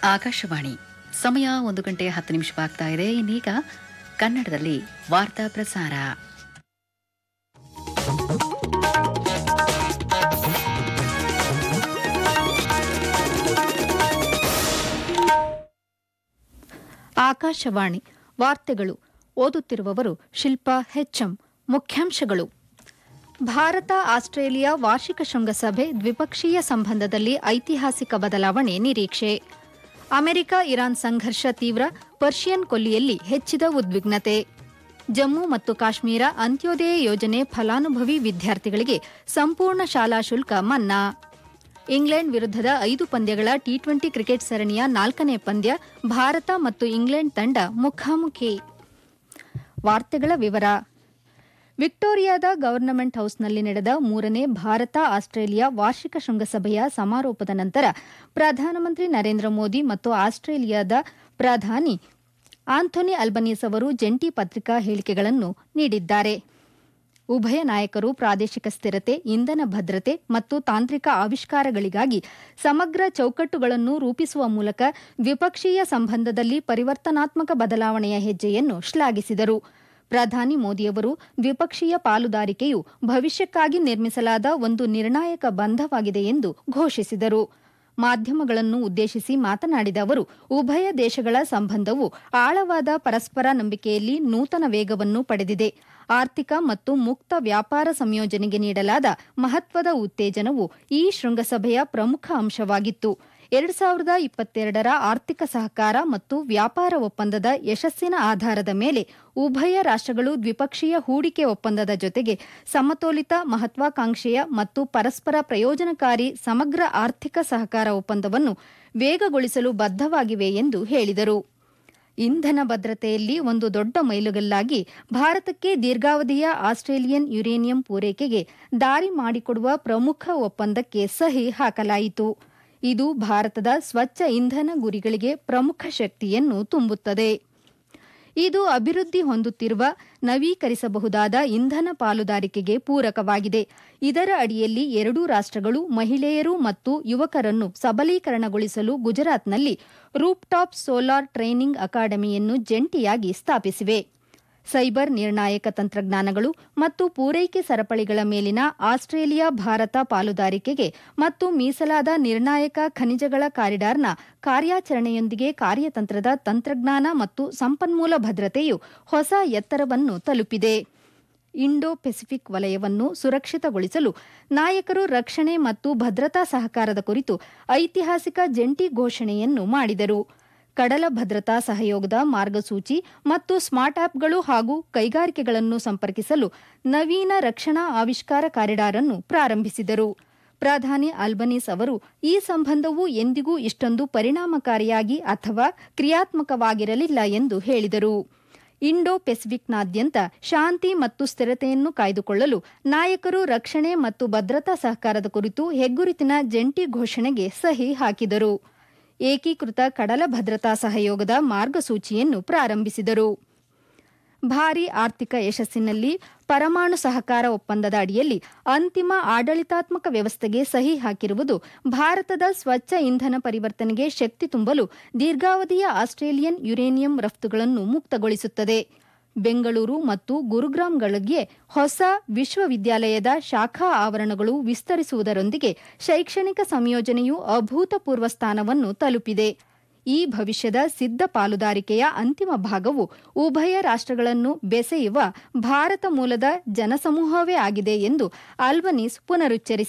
ಆಕಾಶವಾಣಿ ಸಮಯ ಒಂದು ಗಂಟೆ ಹತ್ತು ನಿಮಿಷವಾಗ್ತಾ ಇದೆ ಇನ್ನೀಗ ಕನ್ನಡದಲ್ಲಿ ವಾರ್ತಾ ಪ್ರಸಾರ ಆಕಾಶವಾಣಿ ವಾರ್ತೆಗಳು ಓದುತ್ತಿರುವವರು ಶಿಲ್ಪಾ ಹೆಚ್ಎಂ ಮುಖ್ಯಾಂಶಗಳು ಭಾರತ ಆಸ್ಟ್ರೇಲಿಯಾ ವಾರ್ಷಿಕ ಶೃಂಗಸಭೆ ದ್ವಿಪಕ್ಷೀಯ ಸಂಬಂಧದಲ್ಲಿ ಐತಿಹಾಸಿಕ ಬದಲಾವಣೆ ನಿರೀಕ್ಷೆ ಅಮೆರಿಕ ಇರಾನ್ ಸಂಘರ್ಷ ತೀವ್ರ ಪರ್ಷಿಯನ್ ಕೊಲ್ಲಿಯಲ್ಲಿ ಹೆಚ್ಚಿದ ಉದ್ವಿಗ್ನತೆ ಜಮ್ಮು ಮತ್ತು ಕಾಶ್ಮೀರ ಅಂತ್ಯೋದಯ ಯೋಜನೆ ಫಲಾನುಭವಿ ವಿದ್ಯಾರ್ಥಿಗಳಿಗೆ ಸಂಪೂರ್ಣ ಶಾಲಾ ಶುಲ್ಕ ಮನ್ನಾ ಇಂಗ್ಲೆಂಡ್ ವಿರುದ್ಧದ ಐದು ಪಂದ್ಯಗಳ ಟಿ ಟ್ವೆಂಟಿ ಕ್ರಿಕೆಟ್ ಸರಣಿಯ ನಾಲ್ಕನೇ ಪಂದ್ಯ ಭಾರತ ಮತ್ತು ಇಂಗ್ಲೆಂಡ್ ತಂಡ ಮುಖಾಮುಖಿ ವಾರ್ತೆಗಳ ವಿವರ ವಿಕ್ಟೋರಿಯಾದ ಗವರ್ನಮೆಂಟ್ ಹೌಸ್ನಲ್ಲಿ ನಡೆದ ಮೂರನೇ ಭಾರತ ಆಸ್ಟ್ರೇಲಿಯಾ ವಾರ್ಷಿಕ ಶೃಂಗಸಭೆಯ ಸಮಾರೋಪದ ನಂತರ ಪ್ರಧಾನಮಂತ್ರಿ ನರೇಂದ್ರ ಮೋದಿ ಮತ್ತು ಆಸ್ಟ್ರೇಲಿಯಾದ ಪ್ರಧಾನಿ ಆಂಥೋನಿ ಅಲ್ಬನೀಸ್ ಅವರು ಜಂಟಿ ಪತ್ರಿಕಾ ಹೇಳಿಕೆಗಳನ್ನು ನೀಡಿದ್ದಾರೆ ಉಭಯ ನಾಯಕರು ಪ್ರಾದೇಶಿಕ ಸ್ಥಿರತೆ ಇಂಧನ ಭದ್ರತೆ ಮತ್ತು ತಾಂತ್ರಿಕ ಆವಿಷ್ಕಾರಗಳಿಗಾಗಿ ಸಮಗ್ರ ಚೌಕಟ್ಟುಗಳನ್ನು ರೂಪಿಸುವ ಮೂಲಕ ದ್ವಿಪಕ್ಷೀಯ ಸಂಬಂಧದಲ್ಲಿ ಪರಿವರ್ತನಾತ್ಮಕ ಬದಲಾವಣೆಯ ಹೆಜ್ಜೆಯನ್ನು ಶ್ಲಾಘಿಸಿದರು ಪ್ರಧಾನಿ ಮೋದಿಯವರು ದ್ವಿಪಕ್ಷೀಯ ಪಾಲುದಾರಿಕೆಯು ಭವಿಷ್ಯಕ್ಕಾಗಿ ನಿರ್ಮಿಸಲಾದ ಒಂದು ನಿರ್ಣಾಯಕ ಬಂಧವಾಗಿದೆ ಎಂದು ಘೋಷಿಸಿದರು ಮಾಧ್ಯಮಗಳನ್ನು ಉದ್ದೇಶಿಸಿ ಮಾತನಾಡಿದ ಅವರು ಉಭಯ ದೇಶಗಳ ಸಂಬಂಧವು ಆಳವಾದ ಪರಸ್ಪರ ನಂಬಿಕೆಯಲ್ಲಿ ನೂತನ ವೇಗವನ್ನು ಪಡೆದಿದೆ ಆರ್ಥಿಕ ಮತ್ತು ಮುಕ್ತ ವ್ಯಾಪಾರ ಸಂಯೋಜನೆಗೆ ನೀಡಲಾದ ಮಹತ್ವದ ಉತ್ತೇಜನವು ಈ ಶೃಂಗಸಭೆಯ ಪ್ರಮುಖ ಅಂಶವಾಗಿತ್ತು ಎರಡು ಸಾವಿರದ ಇಪ್ಪತ್ತೆರಡರ ಆರ್ಥಿಕ ಸಹಕಾರ ಮತ್ತು ವ್ಯಾಪಾರ ಒಪ್ಪಂದದ ಯಶಸ್ಸಿನ ಆಧಾರದ ಮೇಲೆ ಉಭಯ ರಾಷ್ಟ್ರಗಳು ದ್ವಿಪಕ್ಷೀಯ ಹೂಡಿಕೆ ಒಪ್ಪಂದದ ಜೊತೆಗೆ ಸಮತೋಲಿತ ಮಹತ್ವಾಕಾಂಕ್ಷೆಯ ಮತ್ತು ಪರಸ್ಪರ ಪ್ರಯೋಜನಕಾರಿ ಸಮಗ್ರ ಆರ್ಥಿಕ ಸಹಕಾರ ಒಪ್ಪಂದವನ್ನು ವೇಗಗೊಳಿಸಲು ಬದ್ಧವಾಗಿವೆ ಎಂದು ಹೇಳಿದರು ಇಂಧನ ಭದ್ರತೆಯಲ್ಲಿ ಒಂದು ದೊಡ್ಡ ಮೈಲುಗಲ್ಲಾಗಿ ಭಾರತಕ್ಕೆ ದೀರ್ಘಾವಧಿಯ ಆಸ್ಟ್ರೇಲಿಯನ್ ಯುರೇನಿಯಂ ಪೂರೈಕೆಗೆ ದಾರಿ ಮಾಡಿಕೊಡುವ ಪ್ರಮುಖ ಒಪ್ಪಂದಕ್ಕೆ ಸಹಿ ಹಾಕಲಾಯಿತು ಇದು ಭಾರತದ ಸ್ವಚ್ಛ ಇಂಧನ ಗುರಿಗಳಿಗೆ ಪ್ರಮುಖ ಶಕ್ತಿಯನ್ನು ತುಂಬುತ್ತದೆ ಇದು ಅಭಿವೃದ್ಧಿ ಹೊಂದುತ್ತಿರುವ ನವೀಕರಿಸಬಹುದಾದ ಇಂಧನ ಪಾಲುದಾರಿಕೆಗೆ ಪೂರಕವಾಗಿದೆ ಇದರ ಅಡಿಯಲ್ಲಿ ಎರಡೂ ರಾಷ್ಟ್ರಗಳು ಮಹಿಳೆಯರು ಮತ್ತು ಯುವಕರನ್ನು ಸಬಲೀಕರಣಗೊಳಿಸಲು ಗುಜರಾತ್ನಲ್ಲಿ ರೂಪ್ಟಾಪ್ ಸೋಲಾರ್ ಟ್ರೈನಿಂಗ್ ಅಕಾಡೆಮಿಯನ್ನು ಜಂಟಿಯಾಗಿ ಸ್ಥಾಪಿಸಿವೆ ಸೈಬರ್ ನಿರ್ಣಾಯಕ ತಂತ್ರಜ್ಞಾನಗಳು ಮತ್ತು ಪೂರೈಕೆ ಸರಪಳಿಗಳ ಮೇಲಿನ ಆಸ್ಟ್ರೇಲಿಯಾ ಭಾರತ ಪಾಲುದಾರಿಕೆಗೆ ಮತ್ತು ಮೀಸಲಾದ ನಿರ್ಣಾಯಕ ಖನಿಜಗಳ ಕಾರಿಡಾರ್ನ ಕಾರ್ಯಾಚರಣೆಯೊಂದಿಗೆ ಕಾರ್ಯತಂತ್ರದ ತಂತ್ರಜ್ಞಾನ ಮತ್ತು ಸಂಪನ್ಮೂಲ ಭದ್ರತೆಯು ಹೊಸ ಎತ್ತರವನ್ನು ತಲುಪಿದೆ ಇಂಡೋ ಪೆಸಿಫಿಕ್ ವಲಯವನ್ನು ಸುರಕ್ಷಿತಗೊಳಿಸಲು ನಾಯಕರು ರಕ್ಷಣೆ ಮತ್ತು ಭದ್ರತಾ ಸಹಕಾರದ ಕುರಿತು ಐತಿಹಾಸಿಕ ಜಂಟಿ ಘೋಷಣೆಯನ್ನು ಮಾಡಿದರು ಕಡಲ ಭದ್ರತಾ ಸಹಯೋಗದ ಮಾರ್ಗಸೂಚಿ ಮತ್ತು ಸ್ಮಾರ್ಟ್ ಆಪ್ಗಳು ಹಾಗೂ ಕೈಗಾರಿಕೆಗಳನ್ನು ಸಂಪರ್ಕಿಸಲು ನವೀನ ರಕ್ಷಣಾ ಆವಿಷ್ಕಾರ ಕಾರಿಡಾರ್ ಅನ್ನು ಪ್ರಾರಂಭಿಸಿದರು ಪ್ರಧಾನಿ ಅಲ್ಬನೀಸ್ ಅವರು ಈ ಸಂಬಂಧವು ಎಂದಿಗೂ ಇಷ್ಟೊಂದು ಪರಿಣಾಮಕಾರಿಯಾಗಿ ಅಥವಾ ಕ್ರಿಯಾತ್ಮಕವಾಗಿರಲಿಲ್ಲ ಎಂದು ಹೇಳಿದರು ಇಂಡೋ ಪೆಸಿಫಿಕ್ನಾದ್ಯಂತ ಶಾಂತಿ ಮತ್ತು ಸ್ಥಿರತೆಯನ್ನು ಕಾಯ್ದುಕೊಳ್ಳಲು ನಾಯಕರು ರಕ್ಷಣೆ ಮತ್ತು ಭದ್ರತಾ ಸಹಕಾರದ ಕುರಿತು ಹೆಗ್ಗುರುತಿನ ಜಂಟಿ ಘೋಷಣೆಗೆ ಸಹಿ ಹಾಕಿದರು ಏಕೀಕೃತ ಕಡಲ ಭದ್ರತಾ ಸಹಯೋಗದ ಮಾರ್ಗಸೂಚಿಯನ್ನು ಪ್ರಾರಂಭಿಸಿದರು ಭಾರೀ ಆರ್ಥಿಕ ಯಶಸ್ಸಿನಲ್ಲಿ ಪರಮಾಣು ಸಹಕಾರ ಒಪ್ಪಂದದ ಅಡಿಯಲ್ಲಿ ಅಂತಿಮ ಆಡಳಿತಾತ್ಮಕ ವ್ಯವಸ್ಥೆಗೆ ಸಹಿ ಹಾಕಿರುವುದು ಭಾರತದ ಸ್ವಚ್ಛ ಇಂಧನ ಪರಿವರ್ತನೆಗೆ ಶಕ್ತಿ ತುಂಬಲು ದೀರ್ಘಾವಧಿಯ ಆಸ್ಟ್ರೇಲಿಯನ್ ಯುರೇನಿಯಂ ರಫ್ತುಗಳನ್ನು ಮುಕ್ತಗೊಳಿಸುತ್ತದೆ ಬೆಂಗಳೂರು ಮತ್ತು ಗುರುಗ್ರಾಮ್ಗಳಿಗೆ ಹೊಸ ವಿಶ್ವವಿದ್ಯಾಲಯದ ಶಾಖಾ ಆವರಣಗಳು ವಿಸ್ತರಿಸುವುದರೊಂದಿಗೆ ಶೈಕ್ಷಣಿಕ ಸಂಯೋಜನೆಯು ಅಭೂತಪೂರ್ವ ಸ್ಥಾನವನ್ನು ತಲುಪಿದೆ ಈ ಭವಿಷ್ಯದ ಸಿದ್ಧ ಪಾಲುದಾರಿಕೆಯ ಅಂತಿಮ ಭಾಗವು ಉಭಯ ರಾಷ್ಟ್ರಗಳನ್ನು ಬೆಸೆಯುವ ಭಾರತ ಮೂಲದ ಜನಸಮೂಹವೇ ಆಗಿದೆ ಎಂದು ಆಲ್ಬನೀಸ್ ಪುನರುಚ್ಚರಿಸಿದರು